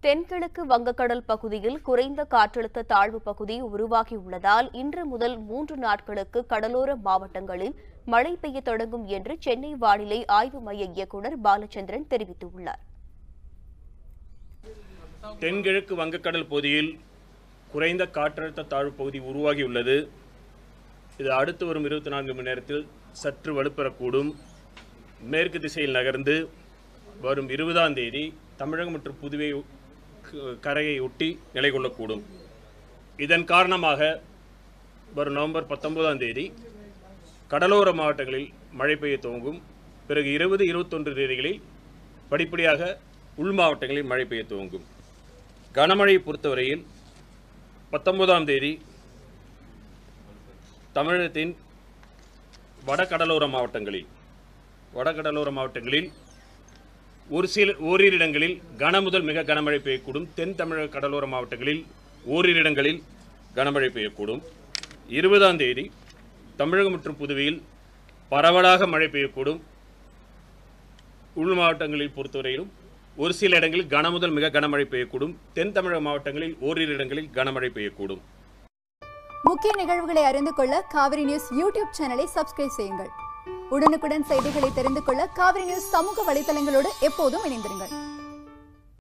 தென்கிழக்கு வங்கக்கடல் பகுதியில் குறைந்த காற்றழுத்த தாழ்வு பகுதி உருவாகியுள்ளதால் இன்று முதல் மூன்று நாட்களுக்கு கடலோர மாவட்டங்களில் மழை பெய்ய தொடங்கும் என்று சென்னை வானிலை ஆய்வு மைய இயக்குநர் பாலச்சந்திரன் தெரிவித்துள்ளார் தென்கிழக்கு வங்கக்கடல் பகுதியில் குறைந்த காற்றழுத்த தாழ்வு பகுதி உருவாகியுள்ளது இது அடுத்து வரும் இருபத்தி நான்கு மணி நேரத்தில் சற்று வலுப்பெறக்கூடும் மேற்கு திசையில் நகர்ந்து வரும் இருபதாம் தேதி தமிழகம் மற்றும் புதுவை க- கரையை ஒட்டி நிலை கொள்ளக்கூடும் இதன் காரணமாக வரும் நவம்பர் பத்தொன்பதாம் தேதி கடலோர மாவட்டங்களில் மழை பெய்ய துவங்கும் பிறகு இருபது இருபத்தொன்று தேதிகளில் படிப்படியாக உள் மாவட்டங்களில் மழை பெய்ய துவங்கும் கனமழையை பொறுத்தவரையில் பத்தொன்பதாம் தேதி தமிழகத்தின் வடகடலோர மாவட்டங்களில் வடகடலோர மாவட்டங்களில் ஒரு சில ஓரிரு இடங்களில் கன முதல் மிக கனமழை பெய்யக்கூடும் தென் தமிழக கடலோர மாவட்டங்களில் ஓரிரு இடங்களில் கனமழை பெய்யக்கூடும் இருபதாம் தேதி தமிழகம் மற்றும் புதுவையில் பரவலாக மழை பெய்யக்கூடும் உள் மாவட்டங்களில் பொறுத்தவரையிலும் ஒரு சில இடங்களில் கன முதல் மிக கனமழை பெய்யக்கூடும் தென் தமிழக மாவட்டங்களில் ஓரிரு இடங்களில் கனமழை பெய்யக்கூடும் முக்கிய நிகழ்வுகளை அறிந்து கொள்ள காவிரி நியூஸ் யூடியூப் சேனலை சப்ஸ்கிரைப் செய்யுங்கள் உடனுக்குடன் செய்திகளை தெரிந்து கொள்ள காவிரி நியூஸ் சமூக வலைதளங்களோடு எப்போதும் இணைந்திருங்கள்